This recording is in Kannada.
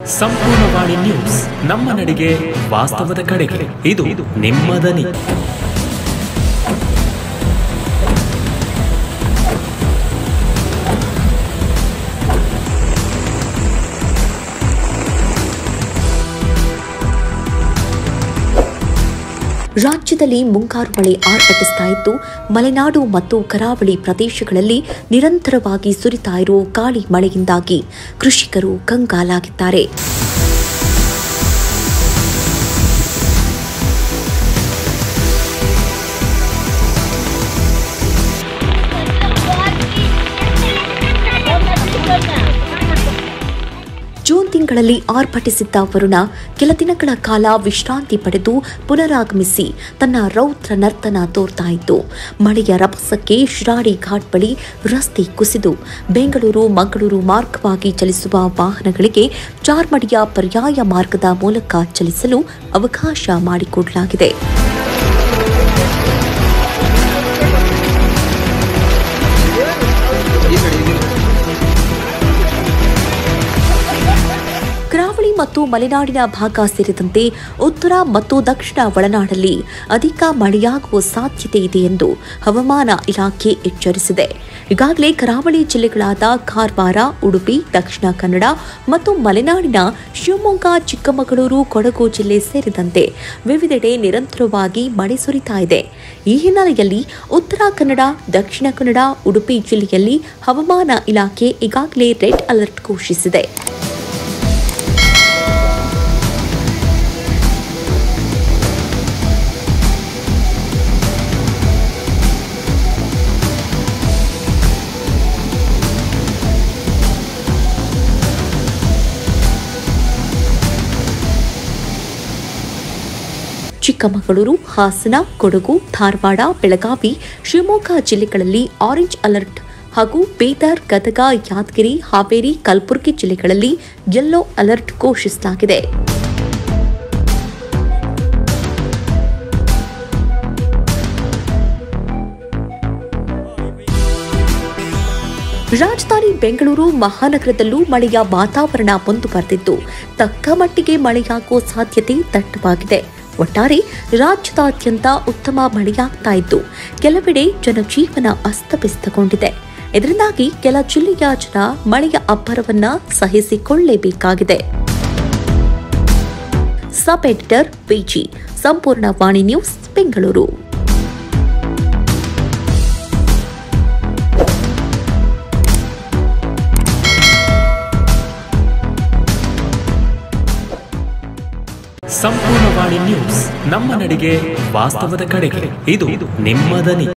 ಸಂಪೂರ್ಣವಾಣಿ ನ್ಯೂಸ್ ನಮ್ಮ ನಡಿಗೆ ವಾಸ್ತವದ ಕಡೆಗೆ ಇದು ನಿಮ್ಮ ದನಿ ರಾಜ್ಯದಲ್ಲಿ ಮುಂಗಾರು ಮಳೆ ಆರ್ಭಟಿಸ್ತಾ ಇದ್ದು ಮಲೆನಾಡು ಮತ್ತು ಕರಾವಳಿ ಪ್ರದೇಶಗಳಲ್ಲಿ ನಿರಂತರವಾಗಿ ಸುರಿತಾ ಇರುವ ಗಾಳಿ ಮಳೆಯಿಂದಾಗಿ ಕೃಷಿಕರು ಕಂಗಾಲಾಗಿದ್ದಾರೆ ಜೂನ್ ತಿಂಗಳಲ್ಲಿ ಆರ್ಭಟಿಸಿದ್ದ ವರುಣ ಕೆಲ ದಿನಗಳ ಕಾಲ ವಿಶ್ರಾಂತಿ ಪಡೆದು ಪುನರಾಗಮಿಸಿ ತನ್ನ ರೌದ್ರ ನರ್ತನ ತೋರ್ತಾ ಇತ್ತು ಮಳೆಯ ರಭಸಕ್ಕೆ ಶಿರಾಡಿ ಘಾಟ್ ಬಳಿ ರಸ್ತೆ ಕುಸಿದು ಬೆಂಗಳೂರು ಮಂಗಳೂರು ಮಾರ್ಗವಾಗಿ ಚಲಿಸುವ ವಾಹನಗಳಿಗೆ ಚಾರ್ಮಡಿಯ ಪರ್ಯಾಯ ಮಾರ್ಗದ ಮೂಲಕ ಚಲಿಸಲು ಅವಕಾಶ ಮಾಡಿಕೊಡಲಾಗಿದೆ ಕರಾವಳಿ ಮತ್ತು ಮಲೆನಾಡಿನ ಭಾಗ ಸೇರಿದಂತೆ ಉತ್ತರ ಮತ್ತು ದಕ್ಷಿಣ ಒಳನಾಡಲ್ಲಿ ಅಧಿಕ ಮಳೆಯಾಗುವ ಸಾಧ್ಯತೆ ಇದೆ ಎಂದು ಹವಾಮಾನ ಇಲಾಖೆ ಎಚ್ಚರಿಸಿದೆ ಈಗಾಗಲೇ ಕರಾವಳಿ ಜಿಲ್ಲೆಗಳಾದ ಕಾರವಾರ ಉಡುಪಿ ದಕ್ಷಿಣ ಕನ್ನಡ ಮತ್ತು ಮಲೆನಾಡಿನ ಶಿವಮೊಗ್ಗ ಚಿಕ್ಕಮಗಳೂರು ಕೊಡಗು ಜಿಲ್ಲೆ ಸೇರಿದಂತೆ ವಿವಿಧೆಡೆ ನಿರಂತರವಾಗಿ ಮಳೆ ಸುರಿತಾ ಇದೆ ಈ ಹಿನ್ನೆಲೆಯಲ್ಲಿ ಉತ್ತರ ಕನ್ನಡ ದಕ್ಷಿಣ ಕನ್ನಡ ಉಡುಪಿ ಜಿಲ್ಲೆಯಲ್ಲಿ ಹವಾಮಾನ ಇಲಾಖೆ ಈಗಾಗಲೇ ರೆಡ್ ಅಲರ್ಟ್ ಘೋಷಿಸಿದೆ ಚಿಕ್ಕಮಗಳೂರು ಹಾಸನ ಕೊಡಗು ಧಾರವಾಡ ಬೆಳಗಾವಿ ಶಿವಮೊಗ್ಗ ಜಿಲ್ಲೆಗಳಲ್ಲಿ ಆರೆಂಜ್ ಅಲರ್ಟ್ ಹಾಗೂ ಬೀದರ್ ಗದಗ ಯಾದಗಿರಿ ಹಾವೇರಿ ಕಲಬುರಗಿ ಜಿಲ್ಲೆಗಳಲ್ಲಿ ಯೆಲ್ಲೋ ಅಲರ್ಟ್ ಘೋಷಿಸಲಾಗಿದೆ ರಾಜಧಾನಿ ಬೆಂಗಳೂರು ಮಹಾನಗರದಲ್ಲೂ ಮಳೆಯ ವಾತಾವರಣ ಮುಂದುವರೆದಿದ್ದು ತಕ್ಕ ಮಟ್ಟಿಗೆ ಮಳೆಯಾಗುವ ಸಾಧ್ಯತೆ ದಟ್ಟವಾಗಿದೆ ಒಟ್ಟಾರೆ ರಾಜ್ಯದಾದ್ಯಂತ ಉತ್ತಮ ಮಳೆಯಾಗ್ತಾ ಇದ್ದು ಕೆಲವೆಡೆ ಜನಜೀವನ ಅಸ್ತವ್ಯಸ್ತಗೊಂಡಿದೆ ಇದರಿಂದಾಗಿ ಕೆಲ ಜಿಲ್ಲೆಯ ಜನ ಮಳೆಯ ಅಬ್ಬರವನ್ನ ಸಹಿಸಿಕೊಳ್ಳಲೇಬೇಕಾಗಿದೆ ಸಬ್ editor P G Sampoorna Vani news Bengaluru Sampoornavani news ನಮ್ಮ ನಡಿಗೆ ವಾಸ್ತವದ ಕಡೆಗೆ ಇದು ನಿಮ್ಮ ದನಿ